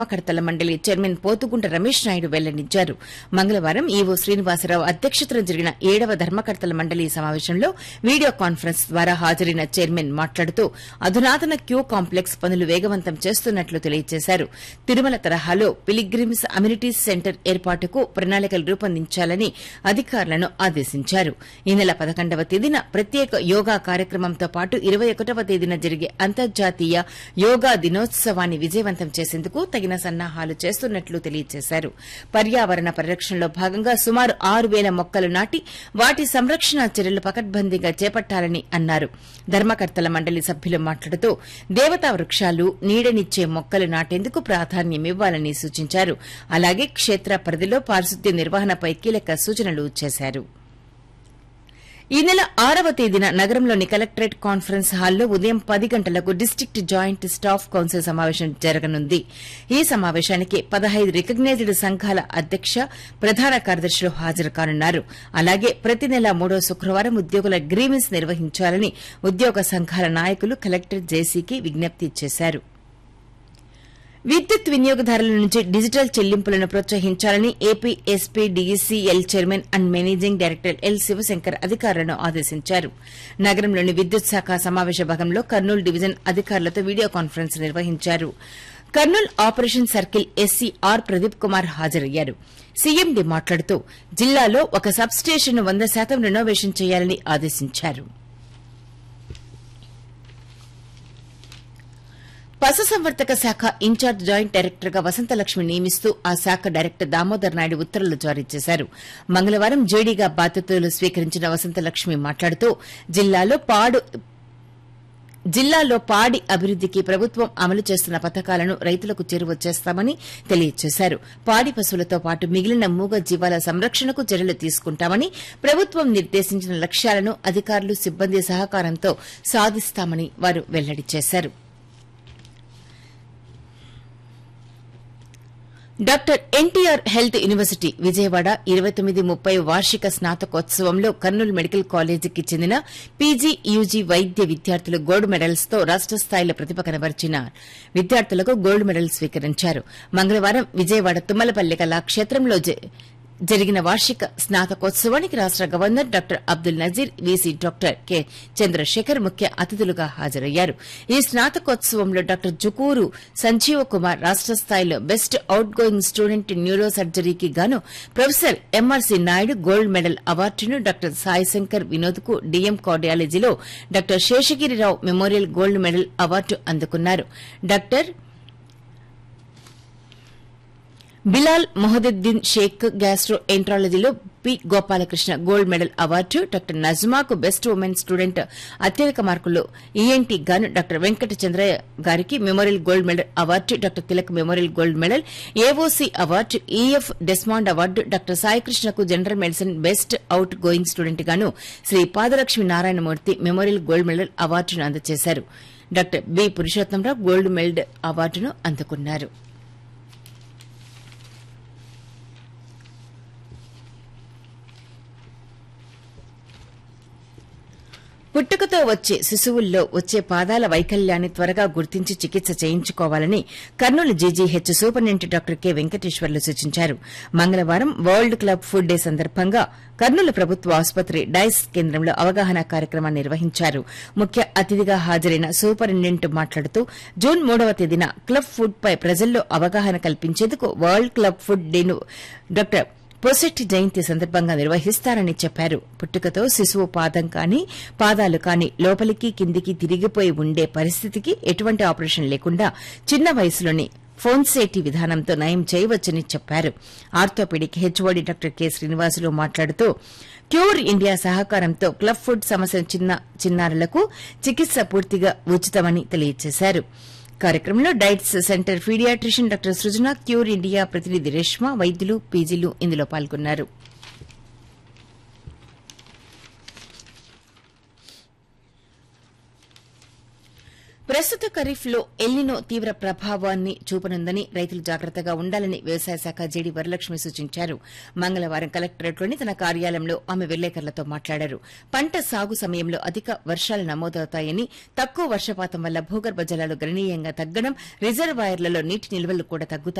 కడతల మండలి చైర్మన్ పోతుగుంట రమేష్ నాయుడు వెల్లడించారు మంగళవారం ఈవో శ్రీనివాసరావు అధ్యక్షతన జరిగిన ఏడవ ధర్మకర్తల మండలి సమావేశంలో వీడియో కాన్ఫరెన్స్ ద్వారా హాజరైన చైర్మన్ మాట్లాడుతూ అధునాతన క్యూ కాంప్లెక్స్ పనులు వేగవంతం చేస్తున్నట్లు తెలియజేశారు తిరుమల తరహాలో పిలిగ్రిమ్స్ అమ్యూనిటీస్ సెంటర్ ఏర్పాటుకు ప్రణాళికలు రూపొందించాలని అధికారులను ఆదేశించారు ఈ నెల పదకొండవ తేదీన ప్రత్యేక యోగా కార్యక్రమంతో పాటు ఇరవై ఒకటవ తేదీన జరిగే అంతర్జాతీయ యోగా దినోత్సవాన్ని విజయవంతం చేసేందుకు తగిన సన్నాహాలు చేస్తున్నట్లు తెలియజేశారు పర్యావరణ పరిరక్షణలో భాగంగా సుమారు ఆరు వేల మొక్కలు నాటి వాటి సంరక్షణ చర్యలు పకడ్బందీగా చేపట్టాలని అన్నారు ధర్మకర్తల మండలి సభ్యులు మాట్లాడుతూ దేవతా వృక్షాలు నీడనిచ్చే మొక్కలు నాటేందుకు ప్రాధాన్యమివ్వాలని సూచించారు అలాగే క్షేత్ర పరిధిలో పారిశుద్ధ్య నిర్వహణపై కీలక సూచనలు చేశారు ఈ నెల ఆరవ తేదీన నగరంలోని కలెక్టరేట్ కాన్ఫరెన్స్ హాల్లో ఉదయం పది గంటలకు డిస్టిక్ట్ జాయింట్ స్టాఫ్ కౌన్సిల్ సమావేశం జరగనుంది ఈ సమావేశానికి పదహైదు రికగ్నైజ్డ్ సంఘాల అధ్యక్ష ప్రధాన కార్యదర్శులు హాజరు కానున్నారు అలాగే ప్రతి నెల మూడో శుక్రవారం ఉద్యోగుల గ్రీవెన్స్ నిర్వహించాలని ఉద్యోగ సంఘాల నాయకులు కలెక్టర్ జేసీకి విజ్ఞప్తి చేశారు విద్యుత్ వినియోగదారుల నుంచి డిజిటల్ చెల్లింపులను ప్రోత్సహించాలని AP SP DCL chairman and managing director L Sivashankar అధికారులను ఆదేశించారు నగరంలోని విద్యుత్ శాఖ సమావేశ భాగంలో కర్నూలు డివిజన్ అధికారులతో వీడియో కాన్ఫరెన్స్ నిర్వహించారు Kurnool operation circle SC R Pradeep Kumar హాజరయ్యారు సీఎండీ మాట్లాడుతూ జిల్లాలో ఒక సబ్ స్టేషన్ను వంద శాతం రెనోవేషన్ చేయాలని ఆదేశించారు పశుసంవర్ధక శాఖ ఇన్ఛార్జ్ జాయింట్ డైరెక్టర్ గా వసంతలక్ష్మి నియమిస్తూ ఆ శాఖ డైరెక్టర్ దామోదర్ నాయుడు ఉత్తర్వులు జారీ చేశారు మంగళవారం జేడీగా బాధ్యతలు స్వీకరించిన వసంతలక్ష్మి మాట్లాడుతూ జిల్లాలో పాడు జిల్లాలో పాడి అభివృద్దికి ప్రభుత్వం అమలు చేస్తున్న పథకాలను రైతులకు చేరువ చేస్తామని తెలియజేశారు పాడి పశువులతో పాటు మిగిలిన మూగ జీవాల సంరక్షణకు చర్యలు తీసుకుంటామని ప్రభుత్వం నిర్దేశించిన లక్ష్యాలను అధికారులు సిబ్బంది సహకారంతో సాధిస్తామని వారు వెల్లడి చేశారు doctor NTR health university Vijayawada ఇరవై తొమ్మిది ముప్పై వార్షిక స్నాతకోత్సవంలో కర్నూలు మెడికల్ కాలేజీకి చెందిన పీజీ యూజీ వైద్య విద్యార్థులు గోల్డ్ మెడల్స్ తో రాష్ట స్థాయిలో ప్రతిభ కనబరిచిన విద్యార్థులకు గోల్డ్ మెడల్ స్వీకరించారు మంగళవారం విజయవాడ తుమ్మలపల్లి కళాక్షేత్రంలో జరిగిన వార్షిక స్నాతకోత్సవానికి రాష్ట governor doctor Abdul Nazeer VC doctor K Chandrasekhar ముఖ్య అతిథులుగా హాజరయ్యారు ఈ స్నాతకోత్సవంలో డాక్టర్ జుకూరు సంజీవ కుమార్ రాష్ట స్థాయిలో బెస్ట్ అవుట్ గోయింగ్ స్టూడెంట్ న్యూరో సర్జరీకి గాను professor MRC Naidu gold medal అవార్డును డాక్టర్ సాయిశంకర్ వినోద్ కు డీఎం కార్డియాలజీలో doctor Seshagirirao memorial gold medal award అందుకున్నారు డాక్టర్ బిలాల్ మొహదుద్దీన్ షేక్ గ్యాస్ట్రో ఎంట్రాలజీలో P Gopalakrishna gold medal award doctor నజ్మాకు బెస్ట్ ఉమెన్ స్టూడెంట్ అత్యధిక మార్కులు ఈఎన్టీ గాను డాక్టర్ వెంకట చంద్రయ్య గారికి memorial gold medal award doctor Tilak memorial gold medal AOC award EF Desmond award doctor సాయికృష్ణకు general medicine best outgoing student గాను Shri Padalakshmi Narayanamurthy memorial gold medal అవార్డును అందజేశారు doctor B Purushottamrao gold medal అవార్డును అందుకున్నారు పుట్టుకతో వచ్చే శిశువుల్లో వచ్చే పాదాల వైకల్యాన్ని త్వరగా గుర్తించి చికిత్స చేయించుకోవాలని Kurnool GGH superintendent doctor K Venkateswarlu సూచించారు మంగళవారం వరల్డ్ క్లబ్ ఫుడ్ డే సందర్భంగా కర్నూలు ప్రభుత్వ ఆసుపత్రి డైస్ కేంద్రంలో అవగాహన కార్యక్రమాన్ని నిర్వహించారు ముఖ్య అతిథిగా హాజరైన సూపరింటెండెంట్ మాట్లాడుతూ జూన్ మూడవ తేదీన క్లబ్ ఫుడ్ పై ప్రజల్లో అవగాహన కల్పించేందుకు వరల్డ్ క్లబ్ ఫుడ్ డేను డాక్టర్ పొసెట్టి జయంతి సందర్భంగా నిర్వహిస్తారని చెప్పారు పుట్టుకతో శిశువు పాదం కానీ పాదాలు కానీ లోపలికి కిందికి తిరిగిపోయి ఉండే పరిస్థితికి ఎటువంటి ఆపరేషన్ లేకుండా చిన్న వయసులోని ఫోన్సేటి విధానంతో నయం చేయవచ్చని చెప్పారు orthopaedic HOD doctor K Srinivasulu మాట్లాడుతూ క్యూర్ ఇండియా సహకారంతో క్లబ్ ఫుడ్ సమస్య చిన్న చిన్నారులకు చికిత్స పూర్తిగా ఉచితమని తెలియజేశారు కార్యక్రమంలో డైట్స్ centre paediatrician doctor Srujana cure India ప్రతినిధి రేష్మ వైద్యులు పీజీలు ఇందులో పాల్గొన్నారు ప్రస్తుత ఖరీఫ్ లో ఎల్నినో తీవ్ర ప్రభావాన్ని చూపనుందని రైతులు జాగ్రత్తగా ఉండాలని వ్యవసాయ శాఖ జేడీ వరలక్ష్మి సూచించారు మంగళవారం కలెక్టరేట్లోని తన కార్యాలయంలో ఆమె విలేకరులతో మాట్లాడారు పంట సాగు సమయంలో అధిక వర్షాలు నమోదవుతాయని తక్కువ వర్షపాతం వల్ల భూగర్భ జలాలు గణనీయంగా తగ్గడం రిజర్వాయర్లలో నీటి నిల్వలు కూడా తగ్గుతాయి